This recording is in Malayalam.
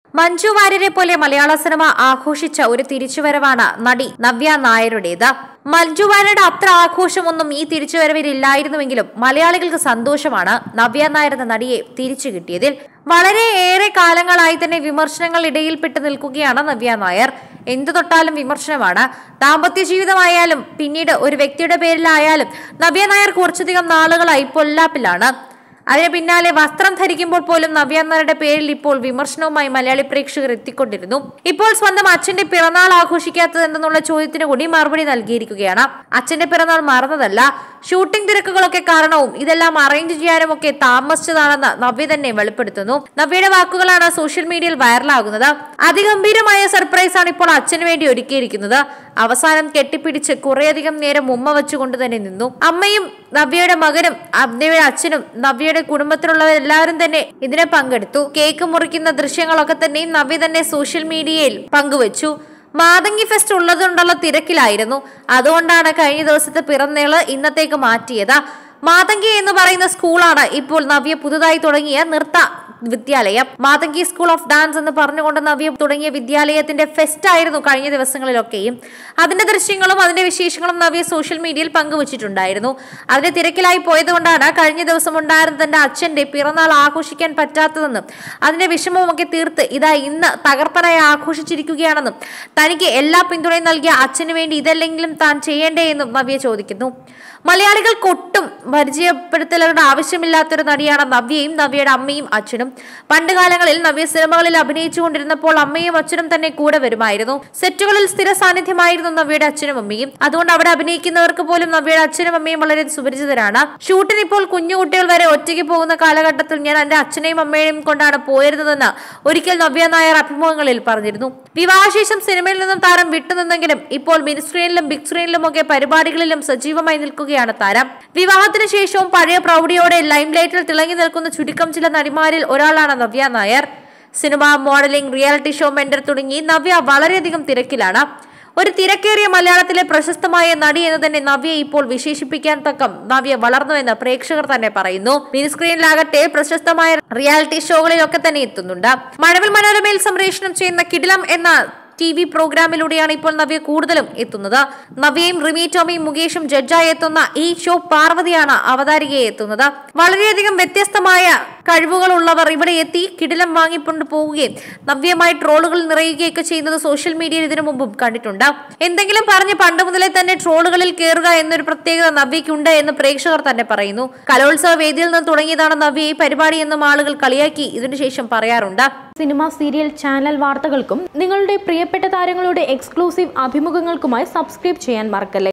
മഞ്ജു വാര്യരെ പോലെ മലയാള സിനിമ ആഘോഷിച്ച ഒരു തിരിച്ചുവരവാണ് നടി നവ്യ നായരുടേത് മഞ്ജു വാര്യരുടെ അത്ര ആഘോഷമൊന്നും ഈ തിരിച്ചുവരവിൽ ഇല്ലായിരുന്നുവെങ്കിലും മലയാളികൾക്ക് സന്തോഷമാണ് നവ്യ നായർ എന്ന നടിയെ തിരിച്ചു കിട്ടിയതിൽ വളരെ ഏറെ കാലങ്ങളായി തന്നെ വിമർശനങ്ങൾ ഇടയിൽപ്പെട്ട് നിൽക്കുകയാണ് നവ്യ നായർ എന്തു തൊട്ടാലും വിമർശനമാണ് ദാമ്പത്യ ജീവിതമായാലും പിന്നീട് ഒരു വ്യക്തിയുടെ പേരിലായാലും നവ്യ നായർ കുറച്ചധികം നാളുകളായി പൊല്ലാപ്പിലാണ് അതിന് പിന്നാലെ വസ്ത്രം ധരിക്കുമ്പോൾ പോലും നവ്യാന്നാരുടെ പേരിൽ ഇപ്പോൾ വിമർശനവുമായി മലയാളി പ്രേക്ഷകർ എത്തിക്കൊണ്ടിരുന്നു ഇപ്പോൾ സ്വന്തം അച്ഛന്റെ പിറന്നാൾ ആഘോഷിക്കാത്തത് എന്തെന്നുള്ള ചോദ്യത്തിന് കൂടി മറുപടി നൽകിയിരിക്കുകയാണ് അച്ഛന്റെ പിറന്നാൾ മറന്നതല്ല ഷൂട്ടിംഗ് തിരക്കുകളൊക്കെ കാരണവും ഇതെല്ലാം അറേഞ്ച് ചെയ്യാനും ഒക്കെ താമസിച്ചതാണെന്ന് നവ്യ തന്നെ വെളിപ്പെടുത്തുന്നു നവ്യയുടെ വാക്കുകളാണ് സോഷ്യൽ മീഡിയയിൽ വൈറലാകുന്നത് അതിഗംഭീരമായ സർപ്രൈസ് ആണ് ഇപ്പോൾ അച്ഛന് വേണ്ടി ഒരുക്കിയിരിക്കുന്നത് അവസാനം കെട്ടിപ്പിടിച്ച് കുറേയധികം നേരം ഉമ്മ വെച്ചുകൊണ്ട് തന്നെ നിന്നു അമ്മയും നവ്യയുടെ മകനും നവ്യയുടെ അച്ഛനും നവ്യയുടെ കുടുംബത്തിലുള്ളവരെല്ലാവരും തന്നെ ഇതിനെ പങ്കെടുത്തു കേക്ക് മുറിക്കുന്ന ദൃശ്യങ്ങളൊക്കെ തന്നെയും നവ്യ തന്നെ സോഷ്യൽ മീഡിയയിൽ പങ്കുവച്ചു മാതങ്കി ഫെസ്റ്റ് ഉള്ളതുകൊണ്ടുള്ള തിരക്കിലായിരുന്നു അതുകൊണ്ടാണ് കഴിഞ്ഞ ദിവസത്തെ പിറന്നേള് ഇന്നത്തേക്ക് മാറ്റിയത് മാതങ്കി എന്ന് പറയുന്ന സ്കൂളാണ് ഇപ്പോൾ നവ്യ പുതുതായി തുടങ്ങിയ നൃത്ത വിദ്യാലയം മാതങ്കി സ്കൂൾ ഓഫ് ഡാൻസ് എന്ന് പറഞ്ഞുകൊണ്ട് നവ്യ തുടങ്ങിയ വിദ്യാലയത്തിന്റെ ഫെസ്റ്റ് ആയിരുന്നു കഴിഞ്ഞ ദിവസങ്ങളിലൊക്കെയും അതിന്റെ ദൃശ്യങ്ങളും അതിന്റെ വിശേഷങ്ങളും നവ്യ സോഷ്യൽ മീഡിയയിൽ പങ്കുവച്ചിട്ടുണ്ടായിരുന്നു അതിന്റെ തിരക്കിലായി പോയതുകൊണ്ടാണ് കഴിഞ്ഞ ദിവസം ഉണ്ടായിരുന്ന തന്റെ അച്ഛന്റെ പിറന്നാൾ ആഘോഷിക്കാൻ പറ്റാത്തതെന്നും അതിന്റെ വിഷമവുമൊക്കെ തീർത്ത് ഇതാ ഇന്ന് തകർപ്പനായി ആഘോഷിച്ചിരിക്കുകയാണെന്നും തനിക്ക് എല്ലാ പിന്തുണയും നൽകിയ അച്ഛന് വേണ്ടി ഇതല്ലെങ്കിലും താൻ ചെയ്യേണ്ടേ എന്നും നവ്യ ചോദിക്കുന്നു മലയാളികൾക്കൊട്ടും പരിചയപ്പെടുത്തലുകളുടെ ആവശ്യമില്ലാത്തൊരു നടിയാണ് നവ്യയും നവ്യയുടെ അമ്മയും അച്ഛനും പണ്ട് കാലങ്ങളിൽ നവ്യ സിനിമകളിൽ അഭിനയിച്ചുകൊണ്ടിരുന്നപ്പോൾ അമ്മയും അച്ഛനും തന്നെ കൂടെ വരുമായിരുന്നു സെറ്റുകളിൽ സ്ഥിര സാന്നിധ്യമായിരുന്നു നവ്യയുടെ അച്ഛനും അമ്മയും അതുകൊണ്ട് അവിടെ അഭിനയിക്കുന്നവർക്ക് പോലും നവ്യയുടെ അച്ഛനും അമ്മയും വളരെ സുപരിചിതരാണ് ഷൂട്ടിന് ഇപ്പോൾ കുഞ്ഞു കുട്ടികൾ വരെ ഒറ്റയ്ക്ക് പോകുന്ന കാലഘട്ടത്തിൽ ഞാൻ എന്റെ അച്ഛനെയും അമ്മയെയും കൊണ്ടാണ് പോയിരുന്നതെന്ന് ഒരിക്കൽ നവ്യ നായർ അഭിമുഖങ്ങളിൽ പറഞ്ഞിരുന്നു വിവാഹശേഷം സിനിമയിൽ നിന്നും താരം വിട്ടുനിന്നെങ്കിലും ഇപ്പോൾ മിനി സ്ക്രീനിലും ബിഗ് സ്ക്രീനിലും ഒക്കെ പരിപാടികളിലും സജീവമായി നിൽക്കുകയാണ് താരം വിവാഹത്തിന് ശേഷവും പഴയ പ്രൗഢിയോടെ ലൈം ലൈറ്റിൽ തിളങ്ങി നിൽക്കുന്ന ചുരുക്കം ചില നടിമാരിൽ ഒരാളാണ് Navya Nair cinema modelling reality show mentor തുടങ്ങി നവ്യ വളരെയധികം തിരക്കിലാണ് ഒരു തിരക്കേറിയ മലയാളത്തിലെ പ്രശസ്തമായ നടി എന്ന് തന്നെ നവ്യ ഇപ്പോൾ വിശേഷിപ്പിക്കാൻ തക്കം നവ്യ വളർന്നുവെന്ന് പ്രേക്ഷകർ തന്നെ പറയുന്നു മിനി സ്ക്രീനിലാകട്ടെ പ്രശസ്തമായ റിയാലിറ്റി ഷോകളിലൊക്കെ തന്നെ എത്തുന്നുണ്ട് മഴവിൽ മനോരമയിൽ സംപ്രേഷണം ചെയ്യുന്ന കിടിലം എന്ന ടി വി പ്രോഗ്രാമിലൂടെയാണ് ഇപ്പോൾ നവ്യ കൂടുതലും എത്തുന്നത് നവ്യയും റിമി ടോമിയും മുകേഷും ജഡ്ജായി എത്തുന്ന ഈ ഷോ പാർവതിയാണ് അവതാരികയെ എത്തുന്നത് വളരെയധികം വ്യത്യസ്തമായ കഴിവുകളുള്ളവർ ഇവിടെ എത്തി കിടിലം വാങ്ങിക്കൊണ്ട് പോവുകയും നവ്യമായി ട്രോളുകൾ നിറയുകയൊക്കെ ചെയ്യുന്നത് സോഷ്യൽ മീഡിയയിൽ ഇതിനു മുമ്പും കണ്ടിട്ടുണ്ട് എന്തെങ്കിലും പറഞ്ഞ് പണ്ട് മുതലേ തന്നെ ട്രോളുകളിൽ കയറുക എന്നൊരു പ്രത്യേകത നവ്യയ്ക്കുണ്ട് എന്ന് പ്രേക്ഷകർ തന്നെ പറയുന്നു കലോത്സവ വേദിയിൽ നിന്ന് തുടങ്ങിയതാണ് നവ്യ ഈ പരിപാടി എന്നും ആളുകൾ കളിയാക്കി ഇതിനുശേഷം പറയാറുണ്ട് സിനിമ സീരിയൽ ചാനൽ വാർത്തകൾക്കും നിങ്ങളുടെ പ്രിയപ്പെട്ട താരങ്ങളുടെ എക്സ്ക്ലൂസീവ് അഭിമുഖങ്ങൾക്കുമായി സബ്സ്ക്രൈബ് ചെയ്യാൻ മറക്കല്ലേ